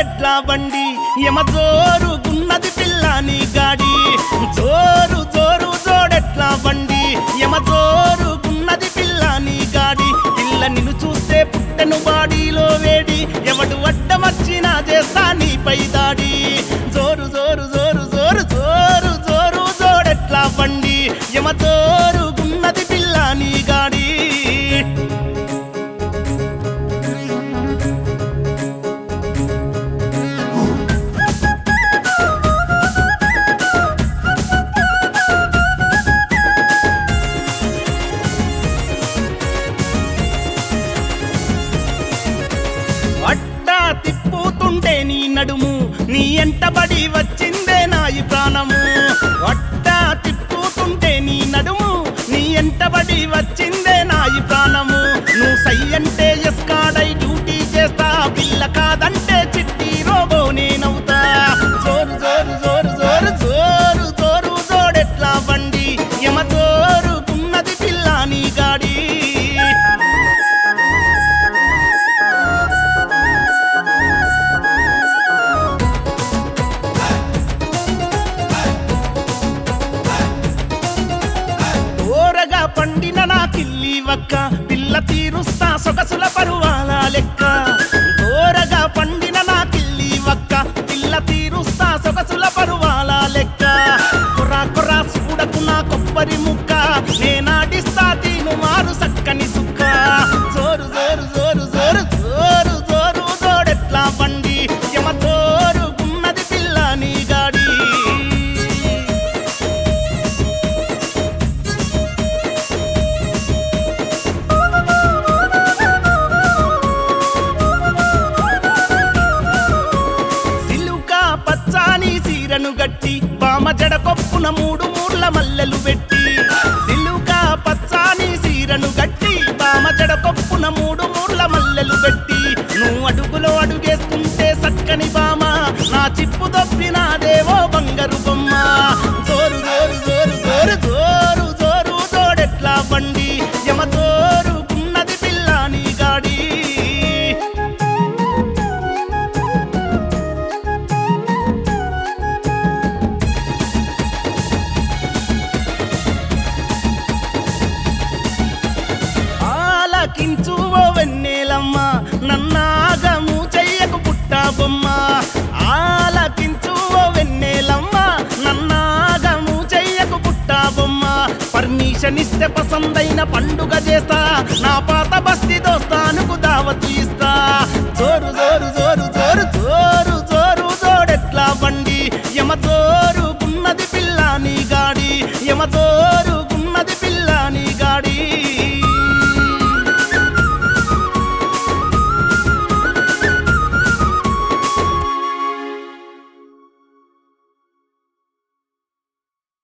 జోడెట్లా బండి యమ జోరుగున్నది పిల్లని గాడి జోరు జోరు జోడెట్లా బండి యమ జోరుగున్నది పిల్లని గాడి పిల్ల నిన్ను చూస్తే పుట్టెను బాడీలో వేడి ఎవడు అడ్డమచ్చినా చేస్తా నీపై దాడి జోరు జోరు జోరు జోరు జోరు జోరు జోడెట్లా బండి యమ జోరుగున్నది పిల్లని గాడి అట్టా తిప్పుతుంటే నీ నడుము నీ ఎంటబడి వచ్చిందే నాయి ప్రాణము అట్టా తిప్పుతుంటే నీ నడుము నీ ఎంటబడి వచ్చిందే నాయి ప్రాణము నువ్వు సై అంటే ఎస్కాడై డ్యూటీ చేస్తా పిల్ల కాదంటే చిట్టి రోబో నేనవుతా జోరు జోరు జోరు జోరు జోరు జోరు జోడెట్లా బండి యమ జోరుకున్నది పిల్ల నీ గాడి ఓరగా పండిన నా కిల్లి వక్క పిల్ల తీరుస్తా సొగసుల పరువాల లెక్క ఓరగా పండిన నా కిల్లి వక్క పిల్ల తీరుస్తా సొగసుల పరువాల లెక్క కుర్రా కుర్రా చూడకు నా కొబ్బరి ముక్క నేనాడిస్తా తీను మారు సక్కని సుక్క జోరు జోరు జోరు జోరు జోరు జోరు జోడెట్లా బండి యమ జోరుగున్నది పిల్ల నీ గాడి సిలుక పచ్చాని సీరను గట్టి బామ జడ కొప్పున మూడు మూర్ల మల్లెలు పెట్టి సిలుక పచ్చాని సీరను గట్టి బామ జడ కొప్పున మూడు మూర్ల మల్లెలు పెట్టి నువ్వు అడుగులో అడుగేస్తుంటే సక్కని బామ నా చిప్పు దొప్పినాదేవో బంగారు బొమ్మ జోరు జోరు జోరు జోరు జోరు జోరు జోడెట్లా బండి యమ జోరుకున్నది పిల్ల నీ గాడి ఆలకించు ఓ వెన్నెలమ్మ నన్నాగము చెయ్యకు పుట్ట బొమ్మ ఆలకించు ఓ వెన్నెలమ్మ నన్నాగము చెయ్యకు పుట్ట బొమ్మ పర్మిషన్ ఇస్తే పసందైన పండుగ చేస్తా నా పాత బస్తీ దోస్తానుకు దావతు ఇస్తా